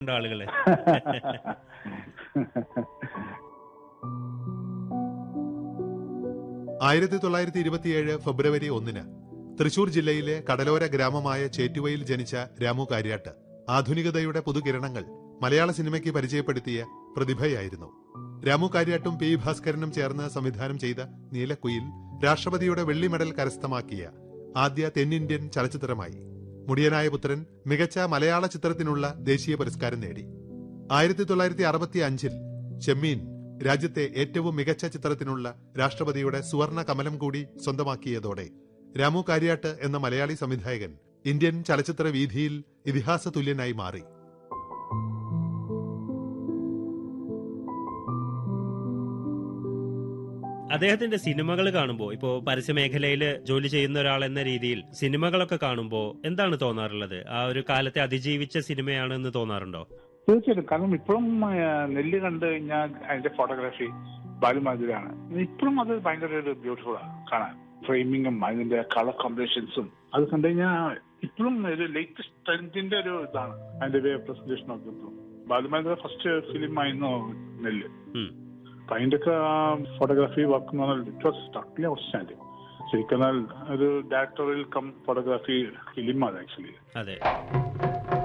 ഉണ്ട് ആളുകള് ആയിരത്തി തൊള്ളായിരത്തി ഇരുപത്തിയേഴ് ഫെബ്രുവരി ഒന്നിന് തൃശൂർ ജില്ലയിലെ കടലോര ഗ്രാമമായ ചേറ്റുവയിൽ ജനിച്ച രാമു കാര്യാട്ട് ആധുനികതയുടെ പുതുകിരണങ്ങൾ മലയാള സിനിമയ്ക്ക് പരിചയപ്പെടുത്തിയ പ്രതിഭയായിരുന്നു രാമു കാര്യാട്ടും പി ഭാസ്കരനും ചേർന്ന് സംവിധാനം ചെയ്ത നീലക്കുയിൽ രാഷ്ട്രപതിയുടെ വെള്ളി മെഡൽ കരസ്ഥമാക്കിയ ആദ്യ തെന്നിന്ത്യൻ ചലച്ചിത്രമായി മുടിയനായ പുത്രൻ മികച്ച മലയാള ചിത്രത്തിനുള്ള ദേശീയ പുരസ്കാരം നേടി ആയിരത്തി തൊള്ളായിരത്തി അറുപത്തി അഞ്ചിൽ ചെമ്മീൻ രാജ്യത്തെ ഏറ്റവും മികച്ച ചിത്രത്തിനുള്ള രാഷ്ട്രപതിയുടെ സുവർണ കമലം കൂടി സ്വന്തമാക്കിയതോടെ രാമു കാര്യാട്ട് എന്ന മലയാളി സംവിധായകൻ ഇന്ത്യൻ ചലച്ചിത്ര വീഥിയിൽ ഇതിഹാസ തുല്യനായി മാറി അദ്ദേഹത്തിന്റെ സിനിമകൾ കാണുമ്പോൾ ഇപ്പോ പരസ്യ മേഖലയിൽ ജോലി ചെയ്യുന്ന ഒരാൾ എന്ന രീതിയിൽ സിനിമകളൊക്കെ കാണുമ്പോൾ എന്താണ് തോന്നാറുള്ളത് ആ ഒരു കാലത്തെ അതിജീവിച്ച സിനിമയാണെന്ന് തോന്നാറുണ്ടോ തീർച്ചയായിട്ടും കാരണം ഇപ്പോഴും ആ, നെല്ല് കണ്ടു കഴിഞ്ഞാൽ അതിന്റെ ഫോട്ടോഗ്രാഫി ബാലുമാതിരാണ് ഇപ്പോഴും അത് ഭയങ്കര ഒരു ബ്യൂട്ടിഫുൾ ആണ് കാണാൻ ഫ്രെയിമിങ്ങും അതിന്റെ കളർ കോമ്പിനേഷൻസും അത് കണ്ടു കഴിഞ്ഞാൽ ഇപ്പോഴും ഒരു ലേറ്റസ്റ്റ് ട്രെൻഡിന്റെ ഒരു ഇതാണ് അതിന്റെ വേ പ്രസന്റേഷൻ ഒക്കെ ഇപ്പോഴും ബാലുമാതിര ഫസ്റ്റ് ഫിലിം ആയിരുന്നു നെല്ല് ഉം. അപ്പൊ അതിന്റെ ഒക്കെ ഫോട്ടോഗ്രാഫി വർക്ക് എന്ന് പറഞ്ഞാൽ ഇറ്റ് വാസ് ടോട്ടലി ഔട്ട്സ്റ്റാൻഡിങ് ശരിക്കും പറഞ്ഞാൽ ഒരു ഡയറക്ടറിൽ കം ഫോട്ടോഗ്രാഫി ഫിലിം ആണ് ആക്ച്വലി അതെ